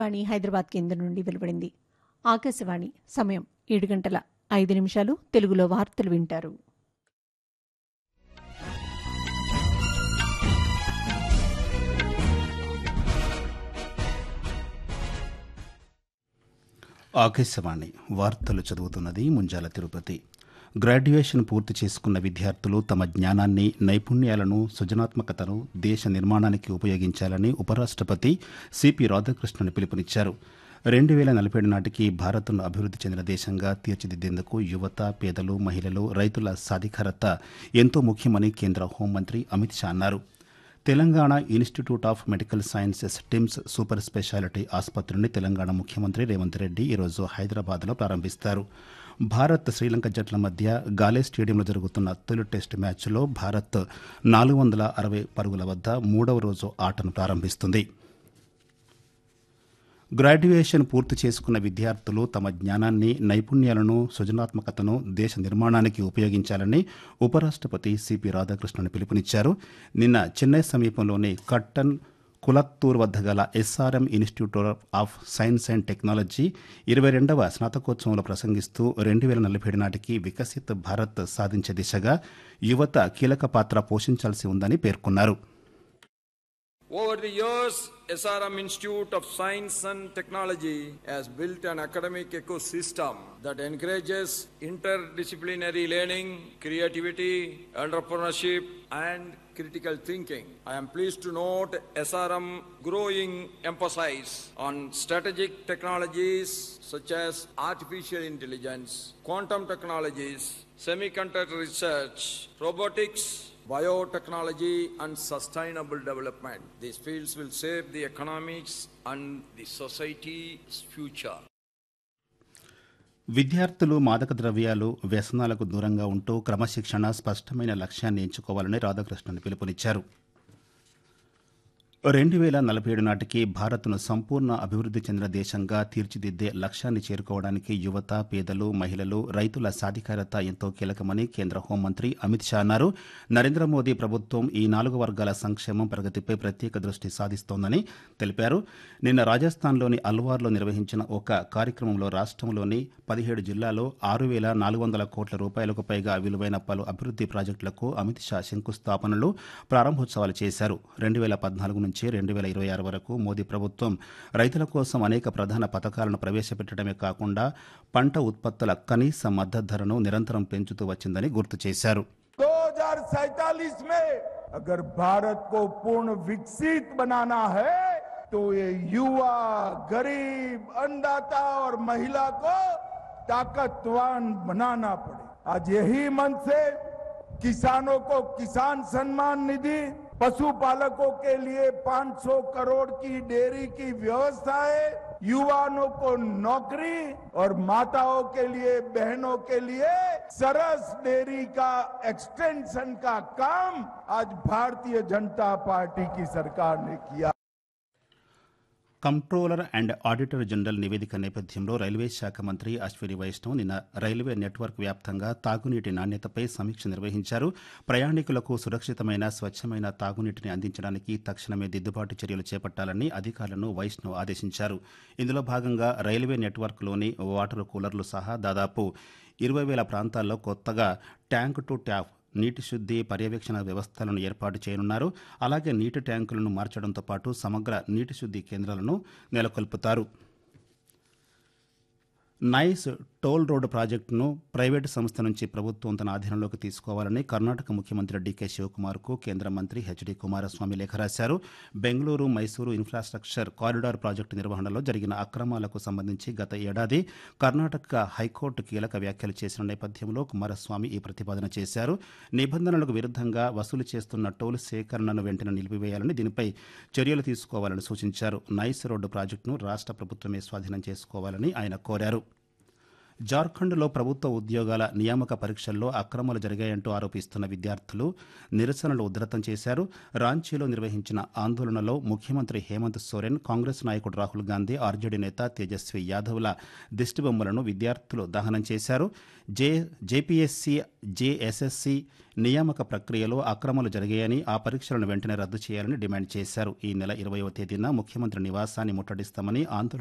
వాణి హైదరాబాద్ కేంద్రం నుండి వెలువడింది ఆకాశవాణి సమయం ఏడు గంటల ఐదు నిమిషాలు తెలుగులో వార్తలు వింటారు ఆకాశవాణి వార్తలు చదువుతున్నది ముంజాల తిరుపతి గ్రాడ్యుయేషన్ పూర్తి చేసుకున్న విద్యార్థులు తమ జ్ఞానాన్ని నైపుణ్యాలను సృజనాత్మకతను దేశ నిర్మాణానికి ఉపయోగించాలని ఉపరాష్ట్రపతి సిపి రాధాకృష్ణన్ పిలుపునిచ్చారు రెండు వేల నలభై ఏడు నాటికి భారత్ను అభివృద్ధి చెందిన దేశంగా తీర్చిదిద్దేందుకు యువత పేదలు మహిళలు రైతుల సాధికారత ఎంతో ముఖ్యమని కేంద్ర హోంమంత్రి అమిత్ షా అన్నారు Telangana Institute of Medical Sciences TIMS super speciality ఆసుపత్రిని తెలంగాణ ముఖ్యమంత్రి రేవంత్ రెడ్డి ఈరోజు హైదరాబాద్లో ప్రారంభిస్తారు భారత్ శ్రీలంక జట్ల మధ్య గాలే స్టేడియంలో జరుగుతున్న తొలి టెస్టు మ్యాచ్లో భారత్ నాలుగు వందల అరవై పరుగుల వద్ద మూడవ రోజు ఆటను ప్రారంభిస్తుంది గ్రాడ్యుయేషన్ పూర్తి చేసుకున్న విద్యార్థులు తమ జ్ఞానాన్ని నైపుణ్యాలను సృజనాత్మకతను దేశ నిర్మాణానికి ఉపయోగించాలని ఉపరాష్ట్రపతి సిపి రాధాకృష్ణన్ పిలుపునిచ్చారు నిన్న చెన్నై సమీపంలోని కట్టన్ కులత్తూర్ వద్ద గల SRM Institute of Science and Technology ఇరవై రెండవ స్నాతకోత్సవంలో ప్రసంగిస్తూ రెండు వేల నలభై ఏడు నాటికి వికసిత్ భారత్ సాధించే దిశగా యువత కీలక పాత్ర పోషించాల్సి ఉందని పేర్కొన్నారు Over the years, SRM Institute of Science and Technology has built an academic ecosystem that encourages interdisciplinary learning, creativity, entrepreneurship, and critical thinking. I am pleased to note SRM growing emphasis on strategic technologies such as artificial intelligence, quantum technologies, semiconductor research, robotics, biotechnology and sustainable development. These fields will shape the economics and the society's future. విద్యార్థులు మాదక ద్రవ్యాలు వ్యసనాలకు దూరంగా ఉంటూ క్రమశిక్షణ స్పష్టమైన లక్ష్యాన్ని ఎంచుకోవాలని రాధాకృష్ణన్ పిలుపునిచ్చారు రెండు వేల నలభై ఏడు నాటికి భారత్ను సంపూర్ణ అభివృద్ధి చెందిన దేశంగా తీర్చిదిద్దే లక్ష్యాన్ని చేరుకోవడానికి యువత పేదలు మహిళలు రైతుల సాధికారత ఎంతో కీలకమని కేంద్ర హోంమంత్రి అమిత్ షా అన్నారు నరేంద్ర మోదీ ప్రభుత్వం ఈ నాలుగు వర్గాల సంక్షేమం ప్రగతిపై ప్రత్యేక దృష్టి సాధిస్తోందని తెలిపారు నిన్న రాజస్థాన్లోని అల్వార్లో నిర్వహించిన ఒక కార్యక్రమంలో రాష్ట్రంలోని పదిహేడు జిల్లాలో ఆరు వేల నాలుగు వందల కోట్ల రూపాయలకు పైగా విలువైన పలు అభివృద్ధి ప్రాజెక్టులకు అమిత్ షా శంకుస్థాపనలు ప్రారంభోత్సవాలు చేశారు రెండు వేల పద్నాలుగు నుంచి రెండు వేల ఇరవై ఆరు వరకు మోదీ ప్రభుత్వం రైతుల కోసం అనేక ప్రధాన పథకాలను ప్రవేశపెట్టడమే కాకుండా పంట ఉత్పత్తుల కనీస మద్దతు ధరను నిరంతరం పెంచుతూ వచ్చిందని గుర్తు చేశారు 2047 में अगर भारत को पूर्ण विकसित बनाना है तो ये युवा गरीब अन्नदाता और महिला को ताकतवान बनाना पड़े आज यही मन से किसानों को किसान सम्मान निधि पशुपालकों के लिए 500 करोड़ की डेयरी की व्यवस्था है युवाओं को नौकरी और माताओं के लिए बहनों के लिए सरस डेयरी का एक्सटेंशन का काम आज भारतीय जनता पार्टी की सरकार ने किया కంట్రోలర్ అండ్ ఆడిటర్ జనరల్ నివేదిక నేపథ్యంలో రైల్వే శాఖ మంత్రి అశ్విని వైష్ణవ్ నిన్న రైల్వే నెట్వర్క్ వ్యాప్తంగా తాగునీటి నాణ్యతపై సమీక్ష నిర్వహించారు ప్రయాణికులకు సురక్షితమైన స్వచ్ఛమైన తాగునీటిని అందించడానికి తక్షణమే దిద్దుబాటు చర్యలు చేపట్టాలని అధికారులను వైష్ణవ్ ఆదేశించారు ఇందులో భాగంగా రైల్వే నెట్వర్క్లోని వాటర్ కూలర్లు సహా దాదాపు ఇరవై వేల ప్రాంతాల్లో కొత్తగా ట్యాంక్ టు ట్యాప్ నీటి శుద్ధి పర్యవేక్షణ వ్యవస్థలను ఏర్పాటు చేయనున్నారు అలాగే నీటి ట్యాంకులను మార్చడంతో పాటు సమగ్ర నీటి శుద్ధి కేంద్రాలను నెలకొల్పుతారు నైస్ టోల్ రోడ్డు ప్రాజెక్టును ప్రైవేటు సంస్థ నుంచి ప్రభుత్వం తన ఆధీనంలోకి తీసుకోవాలని కర్ణాటక ముఖ్యమంత్రి డీకే శివకుమార్కు కేంద్ర మంత్రి హెచ్డి కుమారస్వామి లేఖ రాశారు Bengaluru Mysuru infrastructure corridor project నిర్వహణలో జరిగిన అక్రమాలకు సంబంధించి గత ఏడాది కర్ణాటక హైకోర్టు కీలక వ్యాఖ్యలు చేసిన నేపథ్యంలో కుమారస్వామి ఈ ప్రతిపాదన చేశారు నిబంధనలకు విరుద్ధంగా వసూలు చేస్తున్న టోల్ సేకరణను వెంటనే నిలిపివేయాలని దీనిపై చర్యలు తీసుకోవాలని సూచించారు నైస్ రోడ్డు ప్రాజెక్టును రాష్ట్ర ప్రభుత్వమే స్వాధీనం చేసుకోవాలని ఆయన కోరారు జార్ఖండ్లో ప్రభుత్వ ఉద్యోగాల నియామక పరీక్షల్లో అక్రమాలు జరిగాయంటూ ఆరోపిస్తున్న విద్యార్థులు నిరసనలు ఉధృతం చేశారు రాంచీలో నిర్వహించిన ఆందోళనలో ముఖ్యమంత్రి హేమంత్ సోరెన్ కాంగ్రెస్ నాయకుడు రాహుల్ గాంధీ ఆర్జేడీ నేత తేజస్వి యాదవ్ల దిష్టిబొమ్మలను విద్యార్థులు దహనం చేశారు జే జేపీఎస్సీ జేఎస్ఎస్సీ నియామక ప్రక్రియలో అక్రమాలు జరిగాయని ఆ పరీక్షలను వెంటనే రద్దు చేయాలని డిమాండ్ చేశారు ఈ నెల ఇరవయవ తేదీన ముఖ్యమంత్రి నివాసాన్ని ముట్టడిస్తామని ఆందోళన